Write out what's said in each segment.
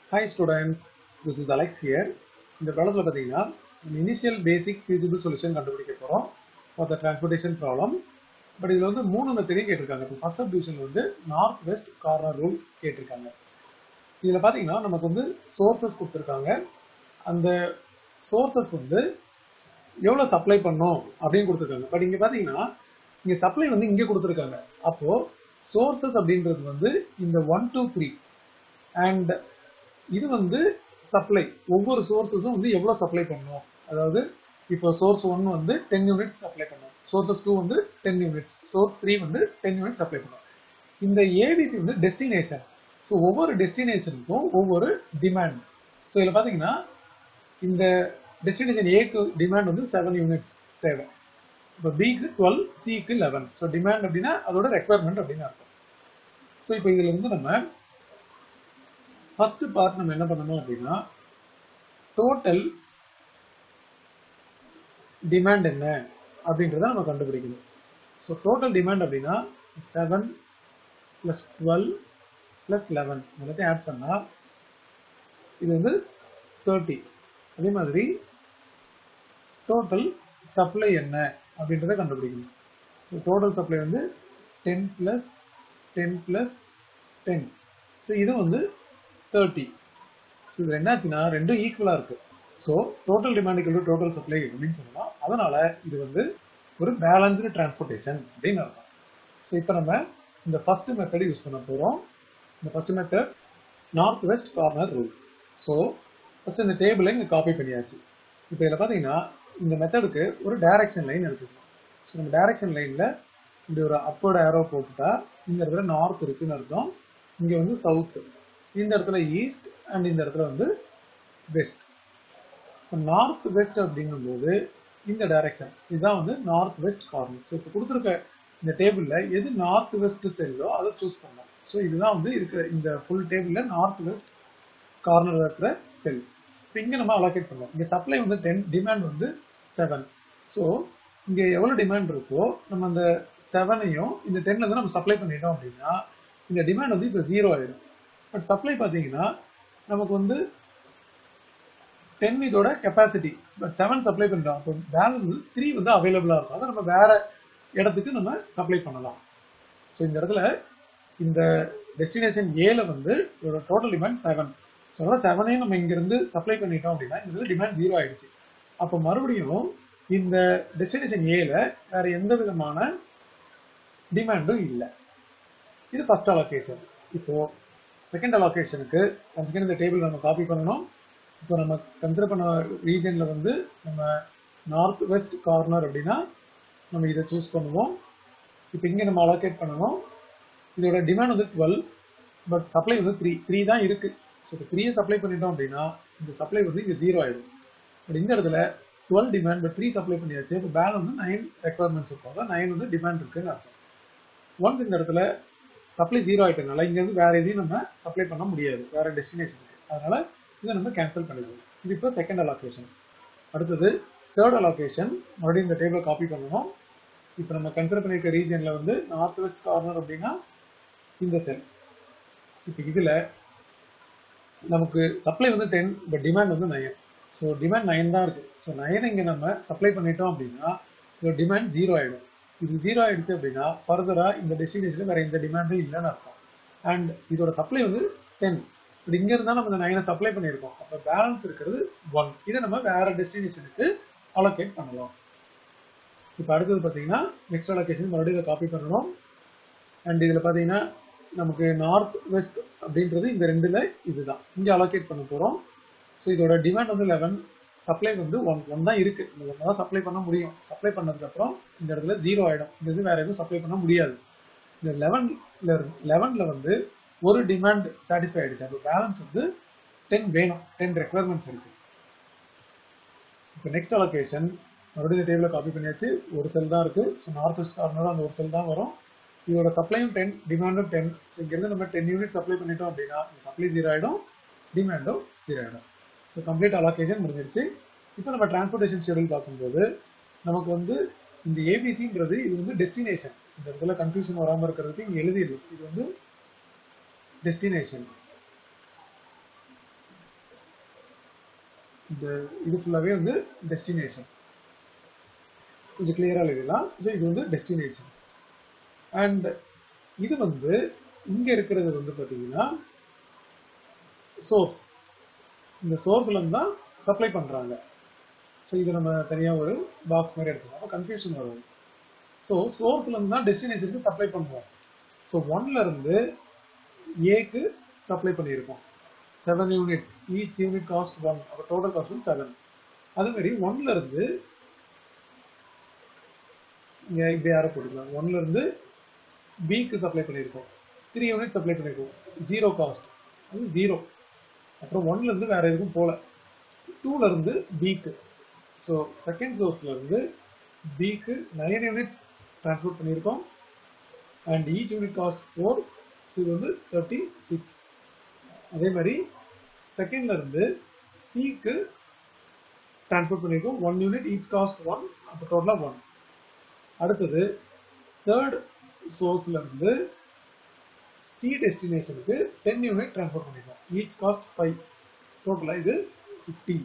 hi students this is Alex here இந்த ப்ராப்ளத்தில் பார்த்தீங்கன்னா இனிஷியல் பேசிக் feasible சொல்யூஷன் கண்டுபிடிக்க போகிறோம் for the transportation problem but இதில் வந்து மூணு மெத்தடையும் கேட்டிருக்காங்க இப்போ ஃபர்ஸ்ட் சப்டிவிஷன் வந்து நார்த் வெஸ்ட் கார்னர் ரூல் கேட்டிருக்காங்க இதில் பார்த்தீங்கன்னா நமக்கு வந்து சோர்சஸ் கொடுத்துருக்காங்க அந்த சோர்சஸ் வந்து எவ்வளோ சப்ளை பண்ணோம் அப்படின்னு கொடுத்துருக்காங்க பட் இங்கே பார்த்தீங்கன்னா இங்கே சப்ளை வந்து இங்கே கொடுத்துருக்காங்க அப்போ சோர்சஸ் அப்படின்றது வந்து இந்த ஒன் டூ த்ரீ அண்ட் இது வந்து சப்ளை ஒவ்வொரு சோர்ஸஸும் வந்து எவ்வளோ சப்ளை பண்ணும் அதாவது இப்போ சோர்ஸ் ஒன் வந்து டென் யூனிட்ஸ் சப்ளை பண்ணும் சோர்சஸ் டூ வந்து டென் யூனிட்ஸ் சோர்ஸ் த்ரீ வந்து டென் யூனிட்ஸ் சப்ளை பண்ணும் இந்த ஏபிசி வந்து டெஸ்டினேஷன் ஸோ ஒவ்வொரு டெஸ்டினேஷனுக்கும் ஒவ்வொரு டிமாண்ட் ஸோ இதில் பார்த்தீங்கன்னா இந்த டெஸ்டினேஷன் ஏக்கு டிமாண்ட் வந்து செவன் யூனிட்ஸ் தேவை இப்போ பிக்கு டுவெல் சிக்கு லெவன் ஸோ டிமாண்ட் அப்படின்னா அதோட ரெக்குவயர்மெண்ட் அப்படின்னு அர்த்தம் ஸோ இப்போ இதுல இருந்து நம்ம ஃபர்ஸ்ட் பார்ட் நம்ம என்ன பண்ணணும் அப்படின்னா டோட்டல் டிமாண்ட் என்ன அப்படின்றத நம்ம கண்டுபிடிக்கணும் ஸோ டோட்டல் டிமாண்ட் அப்படின்னா seven plus twelve plus eleven எல்லாத்தையும் ஆட் பண்ணால் இது வந்து தேர்ட்டி அதே மாதிரி டோட்டல் சப்ளை என்ன அப்படின்றத கண்டுபிடிக்கணும் ஸோ டோட்டல் சப்ளை வந்து ten plus ten plus ten so இது வந்து தேர்ட்டி ஸோ இது என்னாச்சுன்னா ரெண்டும் ஈக்குவலாக இருக்கு so total demand total supply அப்படின்னு சொல்லலாம் அதனால இது வந்து ஒரு பேலன்ஸ்டு டிரான்ஸ்போர்ட்டேஷன் அப்படின்னு அர்த்தம் ஸோ இப்போ நம்ம இந்த ஃபர்ஸ்ட் மெத்தட் யூஸ் பண்ண போகிறோம் இந்த first method north west corner rule so first இந்த டேபிளை இங்கே காப்பி பண்ணியாச்சு இப்போ இதில் பார்த்தீங்கன்னா இந்த மெத்தடுக்கு ஒரு டைரக்ஷன் லைன் எடுத்துக்கணும் ஸோ நம்ம டைரக்ஷன் லைனில் இப்படி ஒரு அப்போட ஏரோ போட்டுட்டா இந்த இடத்துல நார்த் இருக்குன்னு அர்த்தம் இங்கே வந்து சவுத் இந்த இடத்துல ஈஸ்ட் அண்ட் இந்த இடத்துல வந்து வெஸ்ட் இப்போ நார்த் வெஸ்ட் அப்படிங்கும்போது இந்த டைரக்ஷன் இதுதான் வந்து நார்த் வெஸ்ட் கார்னர் ஸோ இப்போ கொடுத்துருக்க இந்த டேபிளில் எது நார்த் வெஸ்ட் செல்லோ அதை சூஸ் பண்ணலாம் ஸோ இதுதான் வந்து இருக்கிற இந்த ஃபுல் டேபிளில் நார்த் வெஸ்ட் கார்னரில் இருக்கிற செல் இப்போ இங்கே நம்ம அலோகேட் பண்ணலாம் இங்கே சப்ளை வந்து டென் டிமாண்ட் வந்து செவன் ஸோ இங்கே எவ்வளோ டிமாண்ட் இருக்கோ நம்ம அந்த செவனையும் இந்த டென்ல இருந்து நம்ம சப்ளை பண்ணிட்டோம் அப்படின்னா இந்த டிமாண்ட் வந்து இப்போ ஜீரோ ஆயிடும் பட் சப்ளை பார்த்தீங்கன்னா நமக்கு வந்து டென் இதோட கெப்பாசிட்டி பட் செவன் சப்ளை பண்ணிட்டோம் அப்போ பேலன்ஸ் வந்து த்ரீ வந்து அவைலபிளாக இருக்கும் அதை நம்ம வேற இடத்துக்கு நம்ம சப்ளை பண்ணலாம் ஸோ இந்த இடத்துல இந்த டெஸ்டினேஷன் ஏல வந்து இதோட டோட்டல் டிமாண்ட் செவன் ஸோ அதனால செவனையும் நம்ம இங்கிருந்து சப்ளை பண்ணிட்டோம் அப்படின்னா இந்த இதில் டிமாண்ட் ஜீரோ ஆயிடுச்சு அப்போ மறுபடியும் இந்த டெஸ்டினேஷன் ஏல வேற எந்த விதமான டிமாண்டும் இல்லை இது ஃபர்ஸ்ட் அலோகேஷன் இப்போ செகண்ட் அலோகேஷனுக்கு ஒன் செகண்ட் இந்த டேபிள் நம்ம காப்பி பண்ணணும் இப்போ நம்ம கன்சிடர் பண்ண ரீஜன்ல வந்து நம்ம நார்த் வெஸ்ட் கார்னர் அப்படின்னா நம்ம இதை சூஸ் பண்ணுவோம் இப்போ இங்கே நம்ம அலோகேட் பண்ணணும் இதோட டிமாண்ட் வந்து டுவெல் பட் சப்ளை வந்து த்ரீ த்ரீ தான் இருக்கு ஸோ இப்போ த்ரீயை சப்ளை பண்ணிட்டோம் அப்படின்னா இந்த சப்ளை வந்து இங்கே ஜீரோ ஆயிடும் பட் இந்த இடத்துல twelve demand but three supply பண்ணியாச்சு இப்போ பேலன்ஸ் வந்து நைன் ரெக்குவயர்மெண்ட்ஸ் இருக்கும் அதான் நைன் வந்து டிமாண்ட் இருக்குன்னு அர்த்தம் ஒன்ஸ் இந்த இடத்துல சப்ளை ஜீரோ ஆயிட்டனால இங்க வந்து வேற எதையும் நம்ம சப்ளை பண்ண முடியாது வேற டெஸ்டினேஷனுக்கு அதனால இதை நம்ம கேன்சல் பண்ணிடுவோம் இது இப்போ செகண்ட் அலோகேஷன் அடுத்தது தேர்ட் அலோகேஷன் மறுபடியும் இந்த டேபிளை காப்பி பண்ணணும் இப்போ நம்ம கன்சிடர் பண்ணியிருக்க ரீஜன்ல வந்து நார்த் வெஸ்ட் கார்னர் அப்படின்னா இந்த செல் இப்போ இதுல நமக்கு சப்ளை வந்து டென் பட் டிமாண்ட் வந்து நயன் ஸோ டிமாண்ட் நைன் தான் இருக்கு ஸோ நயன் இங்கே நம்ம சப்ளை பண்ணிட்டோம் அப்படின்னா இதோட டிமாண்ட் ஜீரோ ஆயிடும் இது ஜீரோ ஆயிடுச்சு அப்படின்னா ஃபர்தரா இந்த டெஸ்டினேஷன்ல வேற எந்த டிமாண்டும் இல்லைன்னு அர்த்தம் அண்ட் இதோட சப்ளை வந்து டென் பட் இங்க இருந்தா நம்ம இந்த நைனை சப்ளை பண்ணியிருக்கோம் அப்போ பேலன்ஸ் இருக்கிறது ஒன் இதை நம்ம வேற டெஸ்டினேஷனுக்கு அலோகேட் பண்ணலாம் இப்போ அடுத்தது பார்த்தீங்கன்னா நெக்ஸ்ட் அலோகேஷன் மறுபடியும் இதை காப்பி பண்ணணும் அண்ட் இதில் பார்த்தீங்கன்னா நமக்கு நார்த் வெஸ்ட் அப்படின்றது இந்த ரெண்டுல இதுதான் இங்கே அலோகேட் பண்ண போகிறோம் ஸோ இதோட டிமாண்ட் வந்து லெவன் சப்ளை வந்து ஒன் ஒன் தான் இருக்கு இந்த ஒன் தான் சப்ளை பண்ண முடியும் சப்ளை பண்ணதுக்கப்புறம் இந்த இடத்துல ஜீரோ ஆயிடும் இந்த இது வேற எதுவும் சப்ளை பண்ண முடியாது இந்த லெவன்ல லெவன்ல வந்து ஒரு டிமாண்ட் சாட்டிஸ்ஃபை ஆயிடுச்சு அப்போ பேலன்ஸ் வந்து டென் வேணும் டென் ரெக்குவயர்மெண்ட்ஸ் இருக்கு இப்போ நெக்ஸ்ட் அலோகேஷன் மறுபடியும் இந்த டேபிள காப்பி பண்ணியாச்சு ஒரு செல் தான் இருக்கு ஸோ நார்த் வெஸ்ட் கார்னர் அந்த ஒரு செல் தான் வரும் இதோட சப்ளையும் டென் டிமாண்டும் டென் ஸோ இங்கேருந்து நம்ம டென் யூனிட் சப்ளை பண்ணிட்டோம் அப்படின்னா சப்ளை ஜீரோ ஆயிடும் டிமாண்டும் ஜீரோ ஆயிடும் ஸோ கம்ப்ளீட் அலோகேஷன் முடிஞ்சிருச்சு இப்போ நம்ம டிரான்ஸ்போர்ட்டேஷன் ஷெடியூல் பார்க்கும்போது நமக்கு வந்து இந்த ஏபிசின்றது இது வந்து டெஸ்டினேஷன் இந்த இடத்துல கன்ஃபியூஷன் வராமல் இருக்கிறதுக்கு இங்கே எழுதிடு இது வந்து டெஸ்டினேஷன் இந்த இது ஃபுல்லாகவே வந்து டெஸ்டினேஷன் கொஞ்சம் கிளியராக எழுதலாம் ஸோ இது வந்து டெஸ்டினேஷன் அண்ட் இது வந்து இங்கே இருக்கிறது வந்து பார்த்தீங்கன்னா சோர்ஸ் இந்த சோர்ஸ்லேருந்து தான் சப்ளை பண்ணுறாங்க ஸோ இது நம்ம தனியாக ஒரு பாக்ஸ் மாதிரி எடுத்துக்கலாம் அப்போ கன்ஃபியூஷன் வரும் ஸோ சோர்ஸ்லேருந்து தான் டெஸ்டினேஷனுக்கு சப்ளை பண்ணுவோம் ஸோ ஒன்லேருந்து ஏக்கு சப்ளை பண்ணியிருக்கோம் seven units each unit cost one அப்போ டோட்டல் காஸ்ட் வந்து செவன் அது மாதிரி ஒன்லேருந்து இங்கே இப்படி யாரை போட்டுக்கலாம் ஒன்லேருந்து பிக்கு சப்ளை பண்ணியிருக்கோம் த்ரீ யூனிட் சப்ளை பண்ணியிருக்கோம் ஜீரோ காஸ்ட் அது ஜீரோ அப்புறம் ஒன்லேருந்து வேற எதுக்கும் போகல டூலேருந்து பிக்கு ஸோ செகண்ட் சோர்ஸ்லேருந்து பிக்கு நைன் யூனிட்ஸ் ட்ரான்ஸ்போர்ட் பண்ணியிருக்கோம் and each unit cost four so இது வந்து தேர்ட்டி சிக்ஸ் அதே மாதிரி செகண்ட்ல இருந்து சிக்கு ட்ரான்ஸ்போர்ட் பண்ணியிருக்கோம் one unit each cost one அப்போ டோட்டலாக ஒன் அடுத்தது தேர்ட் சோர்ஸ்ல இருந்து சி டெஸ்டினேஷனுக்கு டென் யூனிட் ட்ரான்ஸ்ஃபர் பண்ணிருக்கோம் ஈச் காஸ்ட் ஃபைவ் டோட்டலாக இது ஃபிஃப்டி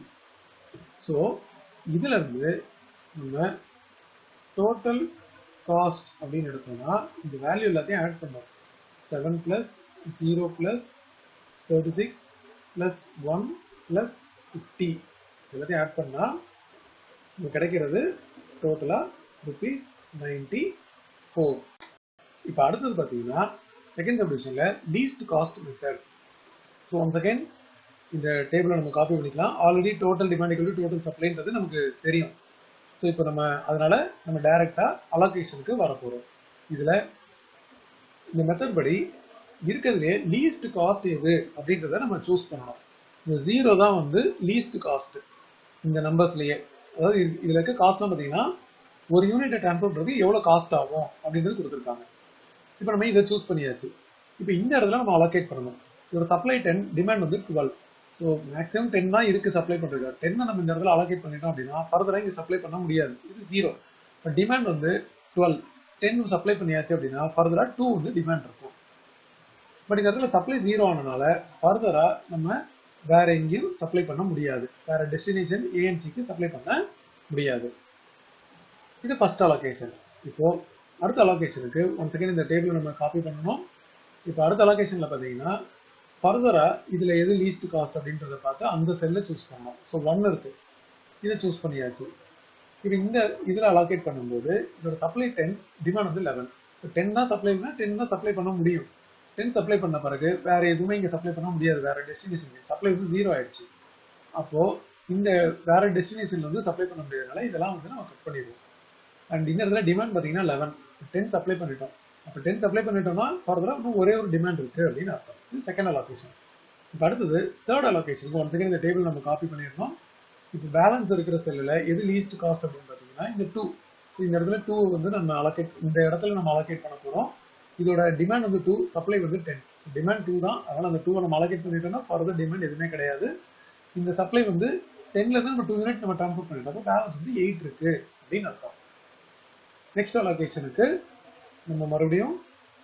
ஸோ இதுல இருந்து நம்ம டோட்டல் காஸ்ட் அப்படின்னு எடுத்தோம்னா இந்த வேல்யூ எல்லாத்தையும் ஆட் பண்ணோம் seven plus zero plus thirty six plus one plus fifty எல்லாத்தையும் ஆட் பண்ணால் நமக்கு கிடைக்கிறது டோட்டலாக ருபீஸ் நைன்டி ஃபோர் இப்போ அடுத்தது பார்த்தீங்கன்னா செகண்ட் சப்டிவிஷனில் least cost method so once again இந்த டேபிளை நம்ம காப்பி பண்ணிக்கலாம் already total demand to total சப்ளைன்றது நமக்கு தெரியும் ஸோ இப்போ நம்ம அதனால நம்ம டைரெக்டாக அலோகேஷனுக்கு வர போகிறோம் இதில் இந்த மெத்தட் படி இருக்கிறதுலே லீஸ்ட் காஸ்ட் எது அப்படின்றத நம்ம சூஸ் பண்ணணும் இந்த ஜீரோ தான் வந்து லீஸ்ட் காஸ்ட் இந்த நம்பர்ஸ்லேயே அதாவது இது- இதுல இருக்க காஸ்ட்லாம் பார்த்தீங்கன்னா ஒரு யூனிட்டை ட்ரான்ஸ்ஃபர் பண்ணுறதுக்கு எவ்வளோ காஸ்ட் ஆகும் அப்படின்றது கொடுத்துருக்காங்க இப்போ நம்ம இதை சூஸ் பண்ணியாச்சு இப்போ இந்த இடத்துல நம்ம அலோகேட் பண்ணணும் இதோட சப்ளை டென் டிமாண்ட் வந்து டுவெல் ஸோ மேக்ஸிமம் டென் தான் இருக்கு சப்ளை பண்ணுறது டென்னை நம்ம இந்த இடத்துல அலோகேட் பண்ணிட்டோம் அப்படின்னா ஃபர்தராக இங்கே சப்ளை பண்ண முடியாது இது ஜீரோ இப்போ டிமாண்ட் வந்து டுவெல் டென் சப்ளை பண்ணியாச்சு அப்படின்னா ஃபர்தராக டூ வந்து டிமாண்ட் இருக்கும் பட் இந்த இடத்துல சப்ளை ஜீரோ ஆனனால ஃபர்தரா நம்ம வேற எங்கேயும் சப்ளை பண்ண முடியாது வேற டெஸ்டினேஷன் ஏஎன்சிக்கு சப்ளை பண்ண முடியாது இது ஃபர்ஸ்ட் அலோகேஷன் இப்போ அடுத்த அலோகேஷனுக்கு ஒன் செகண்ட் இந்த டேபிள் நம்ம காப்பி பண்ணணும் இப்போ அடுத்த அலோகேஷன்ல பார்த்தீங்கன்னா ஃபர்தரா இதுல எது லீஸ்ட் காஸ்ட் அப்படின்றத பார்த்து அந்த செல்லை சூஸ் பண்ணணும் ஸோ ஒன் இருக்கு இதை சூஸ் பண்ணியாச்சு இப்போ இந்த இதில் அலோகேட் பண்ணும்போது இதோட சப்ளை டென் டிமாண்ட் வந்து லெவன் ஸோ டென் தான் சப்ளை பண்ணால் டென் தான் சப்ளை பண்ண முடியும் டென் சப்ளை பண்ண பிறகு வேற எதுவுமே இங்கே சப்ளை பண்ண முடியாது வேற டெஸ்டினேஷன் சப்ளை வந்து ஜீரோ ஆயிடுச்சு அப்போ இந்த வேற டெஸ்டினேஷன்ல வந்து சப்ளை பண்ண முடியாதனால இதெல்லாம் வந்து நம்ம கட் பண்ணிடுவோம் அண்ட் இந்த இடத்துல டிமாண்ட் பார்த்தீங்கன்னா லெவன் டென் சப்ளை பண்ணிட்டோம் அப்போ டென் சப்ளை பண்ணிட்டோம்னா ஃபர்தராக இன்னும் ஒரே ஒரு டிமாண்ட் இருக்கு அப்படின்னு அர்த்தம் இது செகண்ட் அலோகேஷன் இப்போ அடுத்தது தேர்ட் அலோகேஷன் ஒன் செகண்ட் இந்த டேபிள் நம்ம காப்பி பண்ணியிருந்தோம் இப்போ பேலன்ஸ் இருக்கிற செல்லில் எது லீஸ்ட் காஸ்ட் அப்படின்னு பார்த்தீங்கன்னா இந்த டூ ஸோ இந்த இடத்துல டூ வந்து நம்ம அலோகேட் இந்த இடத்துல நம்ம அலோகேட் பண்ண போகிறோம் இதோட டிமாண்ட் வந்து டூ சப்ளை வந்து டென் ஸோ டிமாண்ட் டூ தான் அதனால் அந்த டூவை நம்ம அலோகேட் பண்ணிட்டோம்னா ஃபர்தர் டிமாண்ட் எதுவுமே கிடையாது இந்த சப்ளை வந்து டென்ல இருந்து நம்ம டூ யூனிட் நம்ம ட்ரான்ஸ்ஃபர் பண்ணிட்டோம் அப்போ பேலன்ஸ் வந்து எயிட் இருக்கு அப்படின்னு அர்த்தம் நெக்ஸ்ட் அலோகேஷனுக்கு நம்ம மறுபடியும்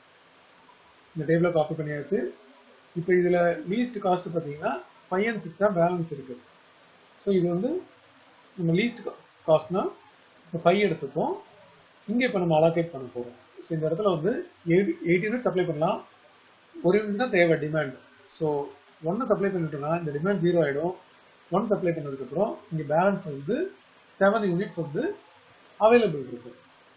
இந்த டேபிளை காப்பி பண்ணியாச்சு இப்போ இதில் லீஸ்ட் காஸ்ட் பார்த்தீங்கன்னா ஃபைவ் அண்ட் சிக்ஸ் தான் பேலன்ஸ் இருக்கு ஸோ இது வந்து நம்ம லீஸ்ட் காஸ்ட்னா இப்போ ஃபைவ் எடுத்துப்போம் இங்கே இப்போ நம்ம அலோகேட் பண்ண போகிறோம் ஸோ இந்த இடத்துல வந்து எயிட் எயிட் யூனிட் சப்ளை பண்ணலாம் ஒரு யூனிட் தான் தேவை டிமாண்ட் ஸோ ஒன்று சப்ளை பண்ணிட்டோம்னா இந்த டிமாண்ட் ஜீரோ ஆகிடும் ஒன் சப்ளை பண்ணதுக்கப்புறம் இங்கே பேலன்ஸ் வந்து செவன் யூனிட்ஸ் வந்து அவைலபிள் இருக்கு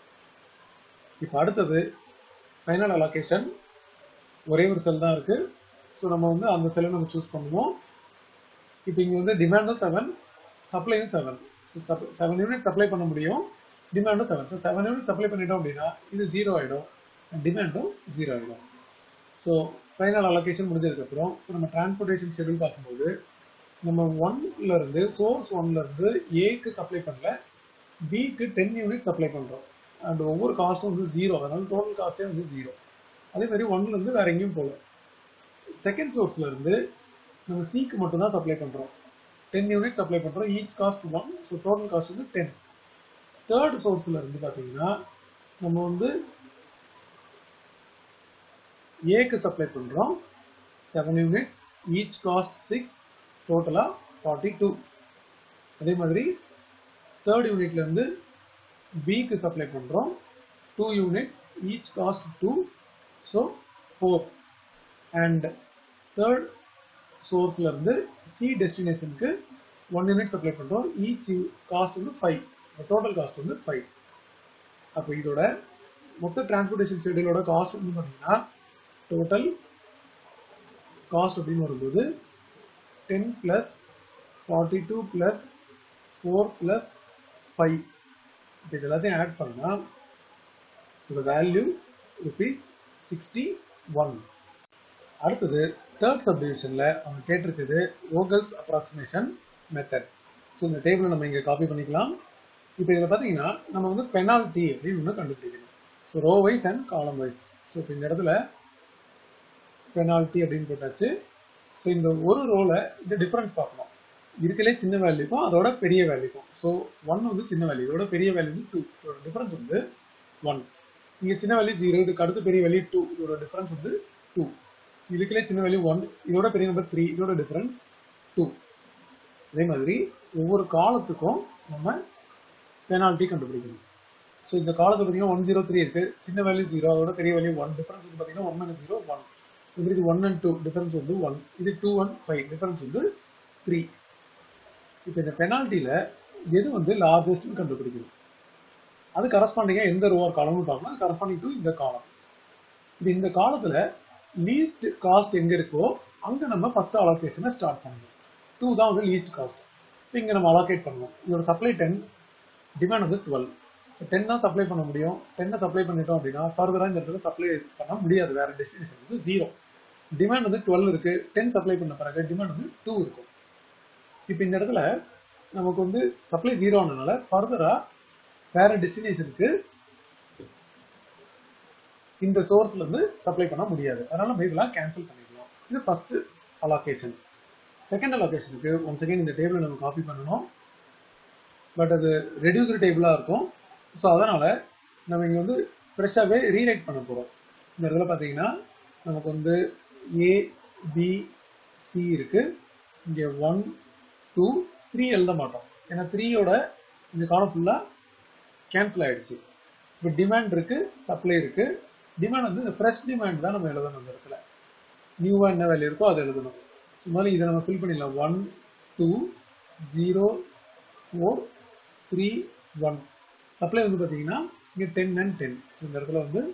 இப்போ அடுத்தது ஃபைனல் அலோகேஷன் ஒரே ஒரு செல் தான் இருக்கு ஸோ நம்ம வந்து அந்த செல்லை நம்ம சூஸ் பண்ணுவோம் இப்போ இங்கே வந்து டிமாண்டும் செவன் சப்ளையும் seven so sub seven unit supply பண்ண முடியும் டிமாண்டும் seven so seven unit supply பண்ணிட்டோம் அப்படின்னா இது ஜீரோ ஆகிடும் டிமாண்டும் ஜீரோ ஆகிடும் ஸோ ஃபைனல் அலோகேஷன் முடிஞ்சதுக்கப்புறம் இப்போ நம்ம டிரான்ஸ்போர்ட்டேஷன் ஷெடியூல் பார்க்கும்போது நம்ம ஒன்ல இருந்து சோர்ஸ் ஒன்ல இருந்து ஏக்கு சப்ளை பண்ணல பிக்கு டென் யூனிட் சப்ளை பண்றோம் அண்ட் ஒவ்வொரு காஸ்ட்டும் வந்து ஜீரோ அதனால டோட்டல் காஸ்டே வந்து ஜீரோ அதே மாதிரி ஒன்ல இருந்து வேற எங்கேயும் போகல செகண்ட் சோர்ஸ்ல இருந்து நம்ம சிக்கு மட்டும் தான் சப்ளை பண்றோம் டென் யூனிட் சப்ளை பண்றோம் each cost one so total cost வந்து டென் தேர்ட் சோர்ஸ்ல இருந்து பாத்தீங்கன்னா நம்ம வந்து ஏக்கு சப்ளை பண்றோம் seven units each cost six டோட்டலா ஃபார்ட்டி டூ அதே மாதிரி தேர்ட் யூனிட்ல இருந்து பிக்கு சப்ளை பண்றோம் two units each cost two so four and third சோர்ஸ்ல இருந்து சி டெஸ்டினேஷனுக்கு ஒன் யூனிட் சப்ளை பண்றோம் ஈச் காஸ்ட் வந்து ஃபைவ் டோட்டல் காஸ்ட் வந்து ஃபைவ் அப்போ இதோட மொத்த டிரான்ஸ்போர்ட்டேஷன் ஷெடியூலோட காஸ்ட் வந்து பார்த்தீங்கன்னா டோட்டல் காஸ்ட் அப்படின்னு வரும்போது ten plus forty two plus four plus five இப்போ இது எல்லாத்தையும் ஆட் பண்ணால் இதோட வேல்யூ ருபீஸ் சிக்ஸ்டி ஒன் அடுத்தது தேர்ட் சப்டிவிஷனில் அவங்க கேட்டிருக்குது ஓகல்ஸ் அப்ராக்சிமேஷன் மெத்தட் ஸோ இந்த டேபிளை நம்ம இங்கே காப்பி பண்ணிக்கலாம் இப்போ இதில் பார்த்தீங்கன்னா நம்ம வந்து பெனால்ட்டி அப்படின்னு ஒன்று கண்டுபிடிக்கணும் so row wise and column wise so இப்போ இந்த இடத்துல பெனால்ட்டி அப்படின்னு போட்டாச்சு ஸோ இந்த ஒரு ரோல இந்த டிஃபரன்ஸ் பார்க்கணும் இருக்கலே சின்ன வேல்யூக்கும் அதோட பெரிய வேல்யூக்கும் ஸோ ஒன் வந்து சின்ன வேல்யூ இதோட பெரிய வேல்யூ வந்து டூ இதோட டிஃபரன்ஸ் வந்து ஒன் இங்கே சின்ன வேல்யூ ஜீரோ இதுக்கு அடுத்து பெரிய வேல்யூ டூ இதோட டிஃபரன்ஸ் வந்து டூ இதுக்குள்ளே சின்ன வேல்யூ ஒன் இதோட பெரிய நம்பர் த்ரீ இதோட டிஃபரன்ஸ் டூ அதே மாதிரி ஒவ்வொரு காலத்துக்கும் நம்ம பெனால்ட்டி கண்டுபிடிக்கணும் ஸோ இந்த காலத்தில் பார்த்தீங்கன்னா ஒன் ஜீரோ த்ரீ இருக்கு சின்ன வேல்யூ ஜீரோ அதோட பெரிய வேல்யூ ஒன் டிஃபரன்ஸ் வந்து பார்த்தீங்கன்னா ஒன் மைனஸ் ஜீரோ ஒன் இது ஒன் அண்ட் டூ டிஃபரன்ஸ் வந்து ஒன் இது டூ ஒன் ஃபைவ் டிஃபரன்ஸ் வந்து த்ரீ இப்போ இந்த பெனால்ட்டியில் எது வந்து லார்ஜஸ்ட்னு கண்டுபிடிக்கணும் அது கரஸ்பாண்டிங்காக எந்த ரோவர் காலம்னு பார்க்கணும் அது கரஸ்பாண்டிங் டு இந்த காலம் இப்போ இந்த காலத்தில் லீஸ்ட் காஸ்ட் எங்கே இருக்கோ அங்கே நம்ம ஃபர்ஸ்ட் அலோகேஷனை ஸ்டார்ட் பண்ணணும் டூ தான் வந்து லீஸ்ட் காஸ்ட் இப்போ இங்கே நம்ம அலோகேட் பண்ணுவோம் இதோட சப்ளை டென் டிமாண்ட் வந்து டுவெல் ஸோ டென் தான் சப்ளை பண்ண முடியும் டென்னை சப்ளை பண்ணிட்டோம் அப்படின்னா ஃபர்தராக இந்த இடத்துல சப்ளை பண்ண முடியாது வேற டெஸ்டினேஷன் ஸோ ஜீரோ டிமாண்ட் வந்து டுவெல் இருக்கு டென் சப்ளை பண்ண பிறகு டிமாண்ட் வந்து டூ இருக்கும் இப்போ இந்த இடத்துல நமக்கு வந்து சப்ளை ஜீரோ ஆனதுனால ஃபர்தரா வேற டெஸ்டினேஷனுக்கு இந்த சோர்ஸ்ல இருந்து சப்ளை பண்ண முடியாது அதனால நம்ம இதெல்லாம் கேன்சல் பண்ணிக்கலாம் இது ஃபர்ஸ்ட் அலோகேஷன் செகண்ட் அலோகேஷனுக்கு ஒன் செகண்ட் இந்த டேபிளை நம்ம காப்பி பண்ணணும் பட் அது ரெடியூஸ்டு டேபிளாக இருக்கும் ஸோ அதனால் நம்ம இங்கே வந்து ஃப்ரெஷ்ஷாகவே ரீரைட் பண்ண போகிறோம் இந்த இடத்துல பார்த்தீங்கன்னா நமக்கு வந்து ஏ பி சி இருக்குது இங்கே ஒன் டூ த்ரீ எழுத மாட்டோம் ஏன்னா த்ரீயோட இந்த காலம் ஃபுல்லாக கேன்சல் ஆகிடுச்சு இப்போ டிமாண்ட் இருக்குது சப்ளை இருக்குது டிமாண்ட் வந்து இந்த ஃப்ரெஷ் டிமாண்ட் தான் நம்ம எழுதணும் இந்த இடத்துல நியூவாக என்ன வேல்யூ இருக்கோ அதை எழுதணும் ஸோ மாதிரி இதை நம்ம ஃபில் பண்ணிடலாம் one two zero four three one supply வந்து பார்த்தீங்கன்னா இங்கே டென் அண்ட் டென் ஸோ இந்த இடத்துல வந்து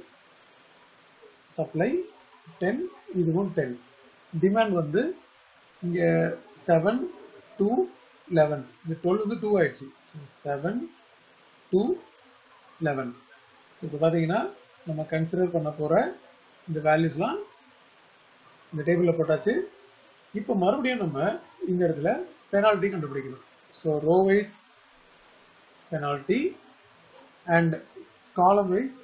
சப்ளை டென் இதுவும் டென் டிமாண்ட் வந்து இங்கே செவன் டூ லெவன் இந்த டுவெல் வந்து டூ ஆயிடுச்சு so seven two eleven so இப்போ பார்த்தீங்கன்னா நம்ம கன்சிடர் பண்ண போகிற இந்த வேல்யூஸ்லாம் இந்த டேபிளில் போட்டாச்சு இப்போ மறுபடியும் நம்ம இந்த இடத்துல பெனால்ட்டி கண்டுபிடிக்கணும் so row wise penalty and column wise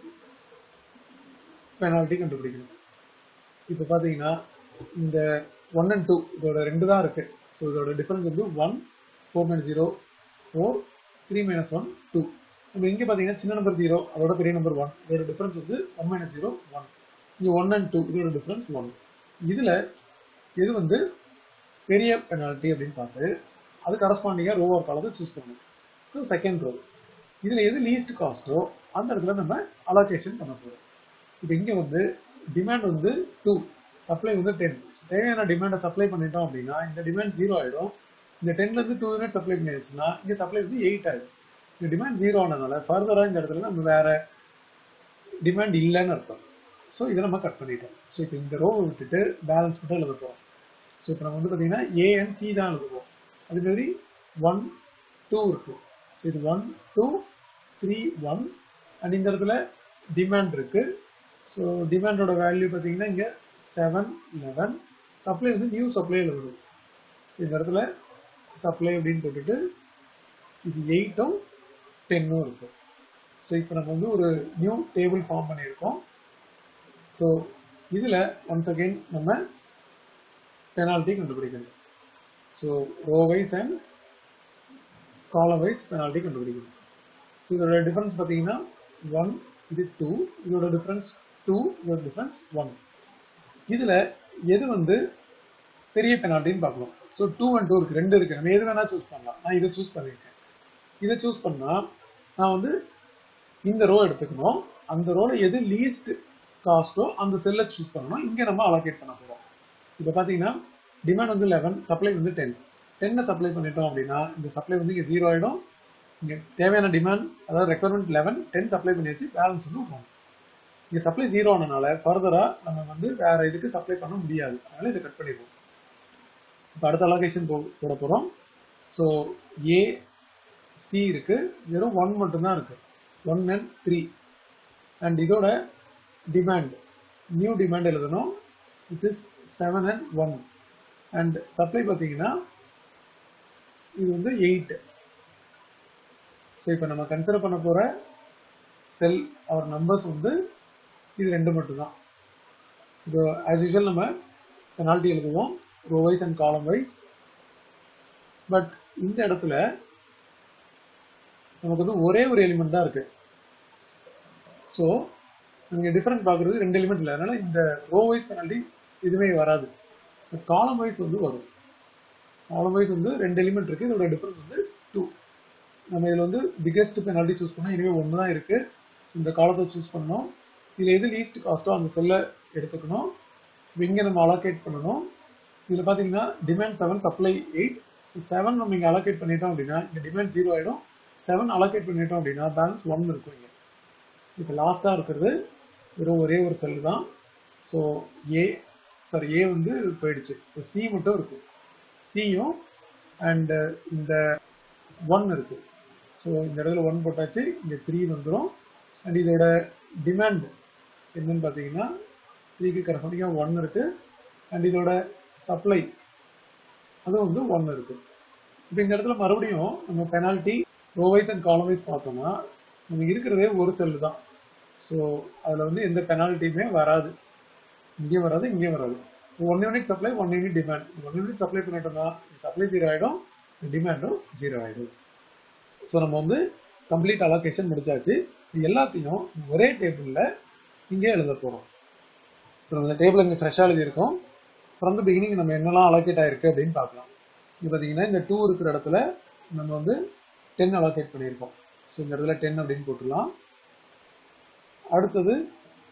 penalty கண்டுபிடிக்கணும் இப்போ பார்த்தீங்கன்னா இந்த ஒன் அண்ட் டூ இதோட ரெண்டு தான் இருக்கு ஸோ இதோட டிஃபரன்ஸ் வந்து one four minus zero four three minus one two நம்ம இங்கே பார்த்தீங்கன்னா சின்ன நம்பர் ஜீரோ அதோட பெரிய நம்பர் ஒன் இதோட டிஃபரன்ஸ் வந்து ஒன் மைனஸ் ஜீரோ ஒன் இங்கே ஒன் அண்ட் டூ இதோட டிஃபரன்ஸ் ஒன் இதில் எது வந்து பெரிய பெனால்ட்டி அப்படின்னு பார்த்து அது கரஸ்பாண்டிங்காக ரோ ஆர் காலத்தை சூஸ் பண்ணணும் செகண்ட் ரோ இதில் எது லீஸ்ட் காஸ்ட்டோ அந்த இடத்துல நம்ம அலோகேஷன் பண்ண போகிறோம் இப்போ இங்கே வந்து டிமாண்ட் வந்து டூ சப்ளை வந்து டென் தேவையான டிமாண்டை சப்ளை பண்ணிட்டோம் அப்படின்னா இந்த டிமாண்ட் ஜீரோ ஆகிடும் இந்த டென்லேருந்து டூ யூனிட் சப்ளை பண்ணிடுச்சுன்னா இங்கே சப்ளை வந்து எயிட் ஆகிடும் இந்த டிமாண்ட் ஜீரோ ஆனதுனால ஃபர்தராக இந்த இடத்துல நம்ம வேற டிமாண்ட் இல்லைன்னு அர்த்தம் ஸோ இதை நம்ம கட் பண்ணிட்டோம் ஸோ இப்போ இந்த ரோவை விட்டுட்டு பேலன்ஸ் மட்டும் எழுத போகிறோம் ஸோ இப்போ நம்ம வந்து பார்த்தீங்கன்னா ஏ அண்ட் சி தான் எழுதுவோம் அதே மாதிரி ஒன் டூ இருக்கு ஸோ இது one two three one and இந்த இடத்துல டிமாண்ட் இருக்கு ஸோ டிமாண்டோட வேல்யூ பார்த்தீங்கன்னா இங்கே செவன் லெவன் சப்ளை வந்து நியூ சப்ளை எழுதணும் ஸோ இந்த இடத்துல சப்ளை அப்படின்னு போட்டுட்டு இது எயிட்டும் டென்னும் இருக்கும் ஸோ இப்போ நம்ம வந்து ஒரு நியூ டேபிள் ஃபார்ம் பண்ணியிருக்கோம் ஸோ இதில் ஒன்ஸ் அகெயின் நம்ம பெனால்ட்டி கண்டுபிடிக்கணும் so row wise and column wise penalty கண்டுபிடிக்கணும் ஸோ இதோட டிஃபரன்ஸ் பார்த்தீங்கன்னா ஒன் இது டூ இதோட டிஃபரன்ஸ் டூ இதோட டிஃபரன்ஸ் ஒன் இதில் எது வந்து பெரிய பெனால்ட்டின்னு பார்க்கணும் ஸோ டூ அண்ட் டூ இருக்கு ரெண்டு இருக்கு நம்ம எது வேணா சூஸ் பண்ணலாம் நான் இதை சூஸ் பண்ணியிருக்கேன் இதை சூஸ் பண்ணா நான் வந்து இந்த ரோ எடுத்துக்கணும் அந்த ரோல எது லீஸ்ட் காஸ்ட்டோ அந்த செல்லை சூஸ் பண்ணணும் இங்க நம்ம அலோகேட் பண்ண போறோம் இப்போ பாத்தீங்கன்னா டிமாண்ட் வந்து லெவன் சப்ளை வந்து டென் டென்னை சப்ளை பண்ணிட்டோம் அப்படின்னா இந்த சப்ளை வந்து இங்கே ஜீரோ ஆயிடும் இங்கே தேவையான டிமாண்ட் அதாவது ரெக்குவயர்மெண்ட் லெவன் டென் சப்ளை பண்ணியாச்சு பேலன்ஸ் வந்து ஒன் இங்கே சப்ளை ஜீரோ ஆனனால ஃபர்தராக நம்ம வந்து வேற இதுக்கு சப்ளை பண்ண முடியாது அதனால இதை கட் பண்ணிடுவோம் இப்போ அடுத்த அலோகேஷன் போ போட போகிறோம் ஸோ ஏ சி இருக்கு வெறும் ஒன் மட்டும்தான் இருக்கு ஒன் அண்ட் த்ரீ அண்ட் இதோட டிமாண்ட் நியூ டிமாண்ட் எழுதணும் which is seven and one and supply பார்த்தீங்கன்னா இது வந்து எயிட் ஸோ இப்போ நம்ம கன்சிடர் பண்ண போகிற செல் அவர் நம்பர்ஸ் வந்து இது ரெண்டு மட்டும்தான் இப்போ ஆஸ் யூஷுவல் நம்ம பெனால்ட்டி எழுதுவோம் row wise and column wise but இந்த இடத்துல நமக்கு வந்து ஒரே ஒரு எலிமெண்ட் தான் இருக்கு ஸோ நீங்க டிஃபரெண்ட் பார்க்குறது ரெண்டு எலிமெண்ட் இல்லை அதனால இந்த ரோ வைஸ் பெனால்ட்டி இதுவே வராது காலம் வைஸ் வந்து வரும் காலம் வைஸ் வந்து ரெண்டு எலிமெண்ட் இருக்கு இதோட டிஃபரன்ஸ் வந்து டூ நம்ம இதில் வந்து பிக்கெஸ்ட் பெனால்ட்டி சூஸ் பண்ணோம் இனிமேல் ஒன்று தான் இருக்கு இந்த காலத்தை சூஸ் பண்ணோம் இதில் எது லீஸ்ட் காஸ்ட்டோ அந்த செல்லை எடுத்துக்கணும் இங்கே நம்ம அலோகேட் பண்ணணும் இதில் பார்த்தீங்கன்னா demand seven supply eight seven நம்ம இங்கே அலோகேட் பண்ணிட்டோம் அப்படின்னா இங்கே டிமாண்ட் ஜீரோ ஆகிடும் செவன் அலோகேட் பண்ணிட்டோம் அப்படின்னா பேலன்ஸ் ஒன் இருக்கும் இங்கே இப்போ லாஸ்ட்டாக இருக்கிறது வெறும் ஒரே ஒரு செல் தான் ஸோ ஏ சாரி ஏ வந்து போயிடுச்சு இப்போ சி மட்டும் இருக்கு சியும் அண்டு இந்த ஒன் இருக்கு ஸோ இந்த இடத்துல ஒன் போட்டாச்சு இங்கே த்ரீ வந்துடும் அண்ட் இதோட டிமாண்ட் என்னன்னு பார்த்தீங்கன்னா த்ரீக்கு கரெக்டாக ஒன் இருக்கு அண்ட் இதோட சப்ளை அதுவும் வந்து ஒன் இருக்கு இப்போ இந்த இடத்துல மறுபடியும் நம்ம பெனால்ட்டி ரோவைஸ் அண்ட் காலவைஸ் பார்த்தோம்னா நமக்கு இருக்கிறதே ஒரு செல்லு தான் ஸோ அதில் வந்து எந்த பெனால்ட்டியுமே வராது இங்கேயும் வராது இங்கேயும் வராது one unit supply one unit demand one unit supply பண்ணிட்டோம்னா சப்ளை ஜீரோ ஆகிடும் டிமாண்டும் ஜீரோ ஆகிடும் ஸோ நம்ம வந்து கம்ப்ளீட் அலோகேஷன் முடிச்சாச்சு இது எல்லாத்தையும் ஒரே டேபிளில் இங்கே எழுத போகிறோம் இப்போ இந்த டேபிள் இங்கே ஃப்ரெஷ்ஷாக எழுதியிருக்கோம் ஃப்ரம் த பிகினிங் நம்ம என்னெல்லாம் அலோகேட் ஆயிருக்கு அப்படின்னு பார்க்கலாம் இது பார்த்தீங்கன்னா இந்த டூ இருக்கிற இடத்துல நம்ம வந்து டென் அலோகேட் பண்ணியிருக்கோம் ஸோ இந்த இடத்துல டென் அப்படின்னு போட்டுடலாம் அடுத்தது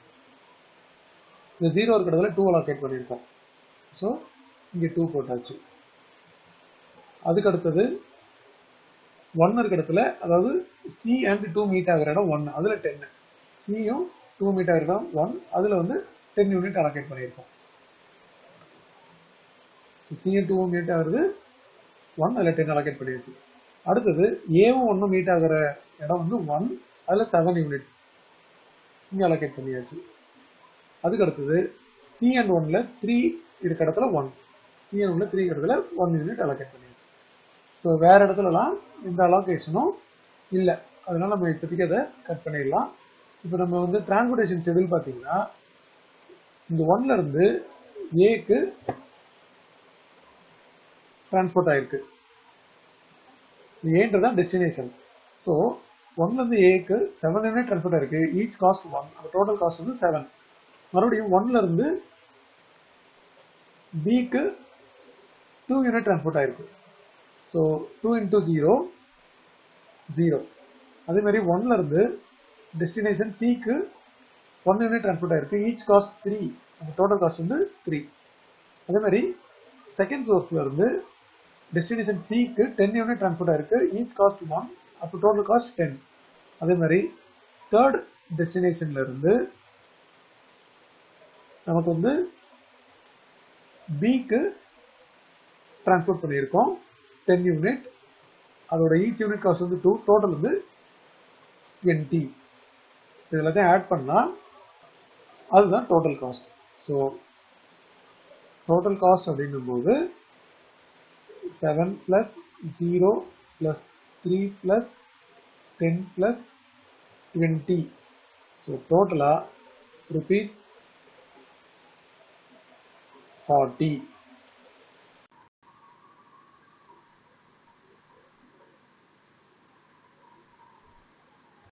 இந்த ஜீரோ இருக்கிற இடத்துல டூ அலோகேட் பண்ணியிருக்கோம் ஸோ இங்கே டூ போட்டாச்சு அதுக்கு அடுத்தது ஒன் இருக்கிற இடத்துல அதாவது சி அண்ட் டூ மீட் ஆகிற இடம் ஒன் அதில் டென்னு சியும் டூ மீட் ஆகிற இடம் ஒன் அதில் வந்து டென் யூனிட் அலோகேட் பண்ணியிருக்கோம் ஸோ சியும் டூவும் மீட் ஆகுறது ஒன் அதில் டென் அலோகேட் பண்ணியாச்சு அடுத்தது ஏவும் ஒன்றும் மீட் ஆகிற இடம் வந்து ஒன் அதில் செவன் யூனிட்ஸ் இங்கே அலோகேட் பண்ணியாச்சு அதுக்கு அடுத்தது சி அண்ட் ஒன்ல த்ரீ இருக்க இடத்துல ஒன் சி அண்ட் ஒன்ல த்ரீ இடத்துல ஒன் யூனிட் அலோகேட் பண்ணியாச்சு ஸோ வேற இடத்துலலாம் இந்த அலோகேஷனும் இல்லை அதனால நம்ம இப்போதைக்கு அதை கட் பண்ணிடலாம் இப்போ நம்ம வந்து டிரான்ஸ்போர்டேஷன் ஷெடியூல் பார்த்தீங்கன்னா இந்த ஒன்ல இருந்து ஏக்கு டிரான்ஸ்போர்ட் ஆயிருக்கு ஏன்றது தான் டெஸ்டினேஷன் ஸோ ஒன்லேருந்து ஏக்கு செவன் யூனிட் டிரான்ஸ்போர்ட் ஆயிருக்கு ஈச் காஸ்ட் ஒன் அந்த டோட்டல் காஸ்ட் வந்து செவன் மறுபடியும் ஒன்ல இருந்து பிக்கு டூ யூனிட் டிரான்ஸ்போர்ட் ஆயிருக்கு so two into zero zero அதே மாதிரி ஒன்ல இருந்து டெஸ்டினேஷன் சிக்கு ஒன் யூனிட் டிரான்ஸ்போர்ட் ஆயிருக்கு ஈச் காஸ்ட் த்ரீ அந்த டோட்டல் காஸ்ட் வந்து த்ரீ அதே மாதிரி செகண்ட் சோர்ஸ்ல இருந்து டெஸ்டினேஷன் சிக்கு டென் யூனிட் டிரான்ஸ்போர்ட் ஆயிருக்கு ஈச் காஸ்ட் ஒன் அப்போ டோட்டல் காஸ்ட் டென் அதே மாதிரி தேர்ட் டெஸ்டினேஷன்ல இருந்து நமக்கு வந்து பிக்கு டிரான்ஸ்போர்ட் பண்ணியிருக்கோம் டென் யூனிட் அதோட ஈச் யூனிட் காஸ்ட் வந்து டூ டோட்டல் வந்து என்டி இது எல்லாத்தையும் ஆட் பண்ணால் அதுதான் total cost so total cost அப்படிங்கும்போது seven plus zero plus three plus ten plus twenty so டோட்டலாக ருபீஸ் ஃபார்ட்டி